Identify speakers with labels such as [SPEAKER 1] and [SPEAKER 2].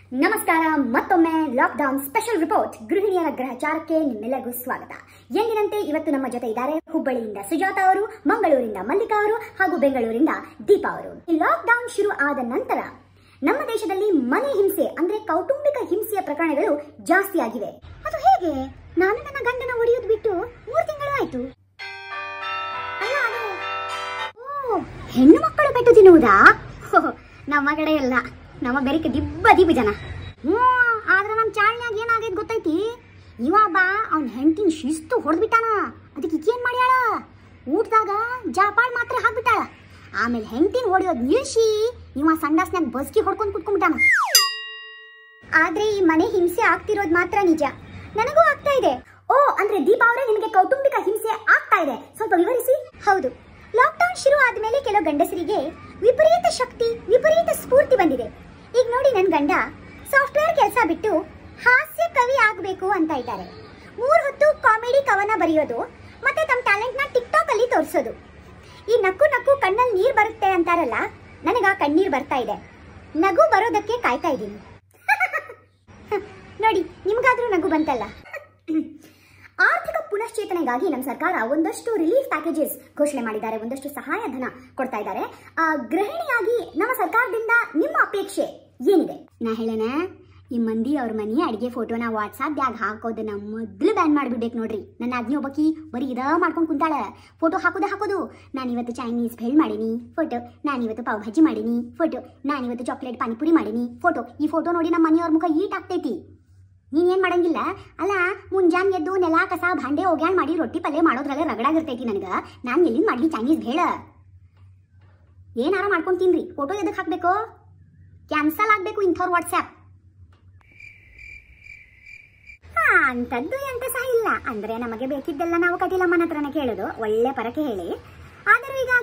[SPEAKER 1] ನಮಸ್ಕಾರ ಮತ್ತೊಮ್ಮೆ lockdown special report ಗೃಹಿಣಿಯರ ಗ್ರಹಚಾರಕ್ಕೆ ನಿಮ್ಮೆಲ್ಲರಿಗೂ ಸ್ವಾಗತ ಎಂದಿನಂತೆ ಇವತ್ತು ನಮ್ಮ ಜೊತೆ ಇದ್ದಾರೆ ಹುಬ್ಬಳ್ಳಿಯಿಂದ ಸುಜಾತ ಅವರು ಮಂಗಳೂರಿಂದ ಮಲ್ಲಿಕಾ ಅವರು ಹಾಗೂ ಬೆಂಗಳೂರಿಂದ ದೀಪಾ ಅವರು ಲಾಕ್ಡೌನ್ ಶುರು ಆದ ನಂತರ ನಮ್ಮ ದೇಶದಲ್ಲಿ ಮನೆ ಹಿಂಸೆ ಅಂದ್ರೆ ಕೌಟುಂಬಿಕ ಹಿಂಸೆಯ ಪ್ರಕರಣಗಳು ಜಾಸ್ತಿ ಆಗಿವೆ ಅದು ಹೇಗೆ ನಾನು ನನ್ನ ಗಂಡನ ಒಡೆಯೋದು ಬಿಟ್ಟು ಮೂರು ತಿಂಗಳು ಆಯ್ತು ಅಲ್ಲ ಅದು ಓ ಹೆಣ್ಣು ಮಕ್ಕಳು ಪೆಟ್ಟು ತಿನ್ನುವುದಾ ಹೋ, ನಮ್ಮ ಕಡೆ ಎಲ್ಲ ನಮ್ಮ ಬೆರಿಕೆ ದಿಬ್ಬ ದಿಬ್ಬ ಜನ ಹ್ಞೂ ಆದ್ರೆ ನಮ್ಮ ಚಾಳ್ನ್ಯಾಗ ಏನಾಗೈತೆ ಗೊತ್ತೈತಿ ಇವ ಬಾ ಅವ್ನ ಹೆಂಡತಿನ ಶಿಸ್ತು ಹೊಡೆದ್ಬಿಟ್ಟಾನ ಅದಕ್ಕೆ ಈಕಿ ಏನ್ ಮಾಡ್ಯಾಳ ಊಟದಾಗ ಜಾಪಾಳ್ ಮಾತ್ರ ಹಾಕ್ಬಿಟ್ಟಾಳ ಆಮೇಲೆ ಹೆಂಡತಿನ ಹೊಡೆಯೋದು ನಿಲ್ಸಿ ಇವ ಸಂಡಾಸ್ನ್ಯಾಗ ಬಸ್ಕಿ ಹೊಡ್ಕೊಂಡು ಕುತ್ಕೊಂಡ್ಬಿಟ್ಟಾನ ಆದ್ರೆ ಈ ಮನೆ ಹಿಂಸೆ ಆಗ್ತಿರೋದು ಮಾತ್ರ ನಿಜ ನನಗೂ ಆಗ್ತಾ ಇದೆ ಓ ಅಂದ್ರೆ ದೀಪಾ ಅವರೇ ನಿಮಗೆ ಕೌಟುಂಬಿಕ ಹಿಂಸೆ ಆಗ್ತಾ ಇದೆ ಸ್ವಲ್ಪ ವಿವರಿಸಿ ಹೌದು ಲಾಕ್ಡೌನ್ ಶುರು ಆದ್ಮೇಲೆ ಕೆಲವು ಗಂಡಸರಿಗೆ ವಿಪರೀತ ಶಕ್ತಿ ವಿಪರೀತ ಸ್ಫೂರ್ತಿ ಬಂದಿದೆ ಈಗ ನೋಡಿ ನನ್ನ ಗಂಡ ಸಾಫ್ಟ್ವೇರ್ ಕೆಲಸ ಬಿಟ್ಟು ಹಾಸ್ಯ ಕವಿ ಆಗಬೇಕು ಅಂತ ಇದ್ದಾರೆ ಮೂರ್ ಹೊತ್ತು ಕಾಮಿಡಿ ಕವನ ಬರೆಯೋದು ಮತ್ತೆ ತಮ್ಮ ಟ್ಯಾಲೆಂಟ್ನ ಟಿಕ್ಟಾಕ್ ಅಲ್ಲಿ ತೋರಿಸೋದು ಈ ನಕ್ಕು ನಕ್ಕು ಕಣ್ಣಲ್ಲಿ ನೀರ್ ಬರುತ್ತೆ ಅಂತಾರಲ್ಲ ನನಗ ಕಣ್ಣೀರ್ ಬರ್ತಾ ಇದೆ ನಗು ಬರೋದಕ್ಕೆ ಕಾಯ್ತಾ ಇದ್ದೀನಿ ನೋಡಿ ನಿಮ್ಗಾದ್ರೂ ನಗು ಬಂತಲ್ಲ ಆರ್ಥಿಕ ಪುನಶ್ಚೇತನೆಗಾಗಿ ನಮ್ಮ ಸರ್ಕಾರ ಒಂದಷ್ಟು ರಿಲೀಫ್ ಪ್ಯಾಕೇಜಸ್ ಘೋಷಣೆ ಮಾಡಿದ್ದಾರೆ ಒಂದಷ್ಟು ಸಹಾಯಧನ ಕೊಡ್ತಾ ಇದ್ದಾರೆ ಆ, ಗೃಹಿಣಿಯಾಗಿ ನಮ್ಮ ಸರ್ಕಾರದಿಂದ ನಿಮ್ಮ ಅಪೇಕ್ಷೆ ಏನಿದೆ ನಾ ಹೇಳನ ಈ ಮಂದಿ ಅವ್ರ ಮನಿ ಅಡಿಗೆ ಫೋಟೋನ ವಾಟ್ಸಾಪ್ದಾಗ ಹಾಕೋದನ್ನ ಮೊದ್ಲು ಬ್ಯಾನ್ ಮಾಡ್ಬಿಡ್ಬೇಕು ನೋಡ್ರಿ ನನ್ನ ಅಜ್ಞಿ ಒಬ್ಬಕಿ ಬರೀ ಇದ ಮಾಡ್ಕೊಂಡು ಕುಂತಾಳ ಫೋಟೋ ಹಾಕೋದು ಹಾಕೋದು ನಾನು ಇವತ್ತು ಚೈನೀಸ್ ಭೇಳ್ ಮಾಡೀನಿ ಫೋಟೋ ನಾನು ಇವತ್ತು ಪಾವ್ ಭಾಜಿ ಮಾಡೀನಿ ಫೋಟೋ ನಾನು ಇವತ್ತು ಚಾಕ್ಲೇಟ್ ಪಾನಿಪುರಿ ಮಾಡೀನಿ ಫೋಟೋ ಈ ಫೋಟೋ ನೋಡಿ ನಮ್ಮ ಮನೆಯವ್ರ ಮುಖ ಈಟ್ ಆಗ್ತೈತಿ ನೀನೇನ್ ಮಾಡಂಗಿಲ್ಲ ಅಲ್ಲ ಮುಂಜಾನ್ ಎದ್ದು ನೆಲ ಕಸ ಭಾಂಡೆ ಒಗ್ಯಾಣ್ ಮಾಡಿ ರೊಟ್ಟಿ ಪಲ್ಯ ಮಾಡೋದ್ರಲ್ಲೇ ರಗಡಾಗಿರ್ತೈತಿ ನನಗ ನಾನು ಎಲ್ಲಿಂದ ಮಾಡ್ಲಿ ಚೈನೀಸ್ ಭೇಳ ಏನಾರ ಮಾಡ್ಕೊಂಡ್ ತಿನ್ರಿ ಫೋಟೋ ಎದಕ್ ಹಾಕ್ಬೇಕು ಕ್ಯಾನ್ಸಲ್ ಆಗ್ಬೇಕು ಇಂಥವ್ರ ವಾಟ್ಸ್ಆ್ಯಪ್ ಅಂಥದ್ದು ಎಂತ ಸಹ ಇಲ್ಲ ಅಂದ್ರೆ ನಮಗೆ ಬೇಕಿದ್ದೆಲ್ಲ ನಾವು ಕಟೀಲಮ್ಮನ ಹತ್ರನೇ ಕೇಳೋದು ಒಳ್ಳೆ ಪರಕೆ ಹೇಳಿ ಆದರೂ ಈಗ